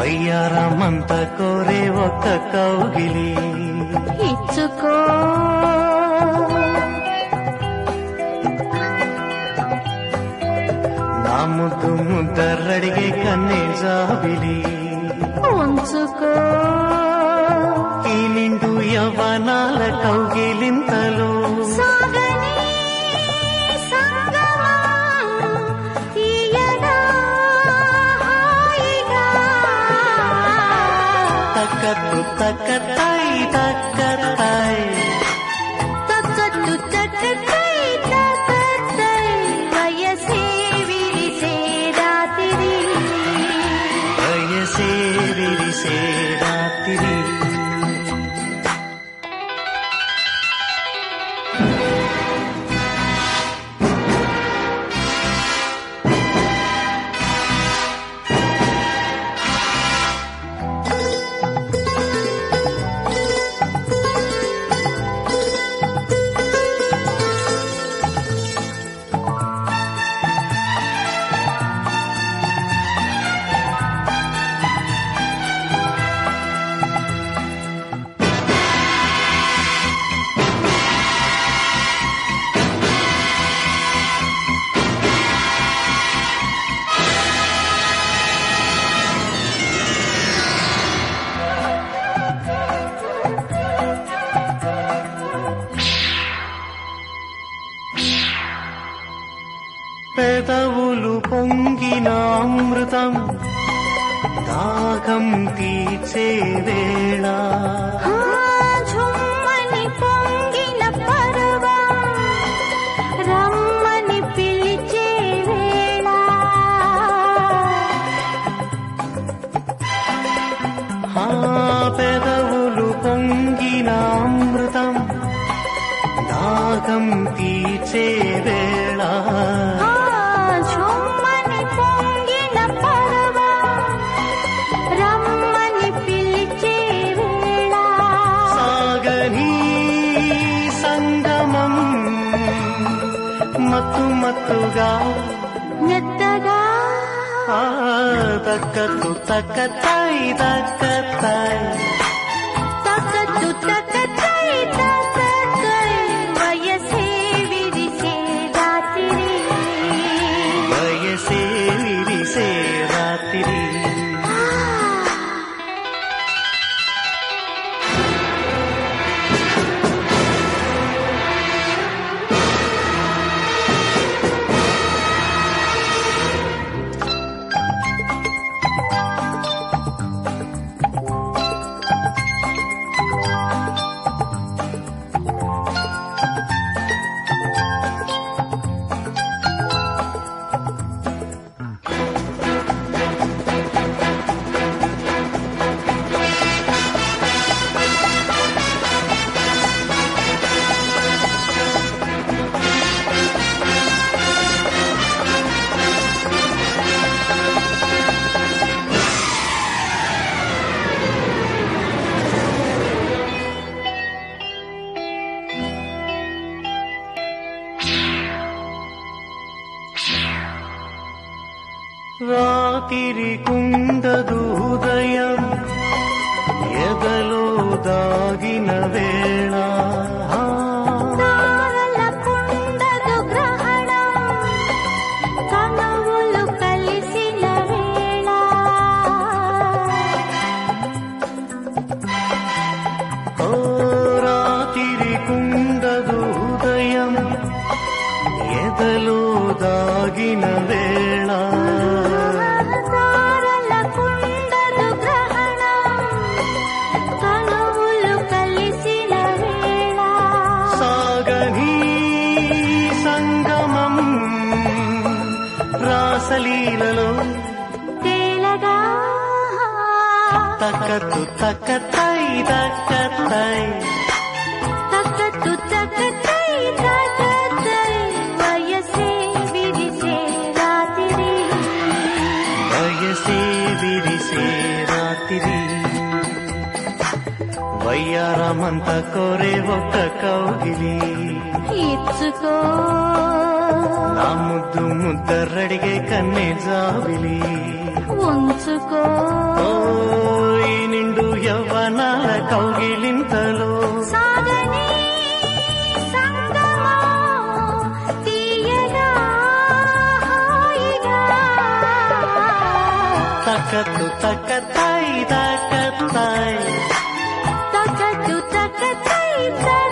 వయ్యారమంత కోరే ఒక్క కౌగిలి ఇచ్చుకో నా ముద్దు ముద్దరడిగే కన్నే జాబిలి ఉంచుకో ఈ నిండు యవ్వనాల కౌగిలింతలో సాగని సంగమా తీయగా హాయిగా తక్కత్తు తక్కతాయి తక్కతాయి తక్కట్టు తక్కటై తక్కటై వయసే విరిసే రాత్రి వయసే విరిసే రాత్రి పెదవులు పొంగిన అమృతం దాహం తీర్చే వేళ ఆ ఝుమ్మని పొంగిన పర్వం రమ్మని పిలిచే వేళ ఆ పెదవులు పొంగిన అమృతం దాహం తీర్చే వేళ ఆ ఝుమ్మని పొంగిన పర్వం రమ్మని పిలిచే వేళ సాగని సంగమం మత్తు మత్తుగా మెత్తగా ఆ తక్కతు తక్కతాయి తక్కతాయి తక్కట్టు తక్కటై తక్కటై వయసే విరిసే రాత్రి వయసే విరిసే రాత్రి రాతిరి కుండదు ఉదయం ఎదలో దాగిన వేళ తారల కుండదు గ్రహణం కనువులు కలిసిన వేళ ఓ రాతిరి కుండదు ఉదయం ఎదలో దాగిన వేళ తారల కుండదు గ్రహణం కనువులు కలిసిన వేళ సాగని సంగమం రాసలీలలో తేలగా తక్కతు తక్కతాయి తక్కతాయి తక్కట్టు తక్కటై తక్కటై వయసే విరిసే రాత్రి వయసే విరిసే రాత్రి వయ్యారమంత కోరే ఒక్క కౌగిలి ఇచ్చుకో నా ముద్దు ముద్దరడిగే కన్నే జాబిలి ఉంచుకో ఓ తకతు తకతై తకతై తకట్టు తకతై తై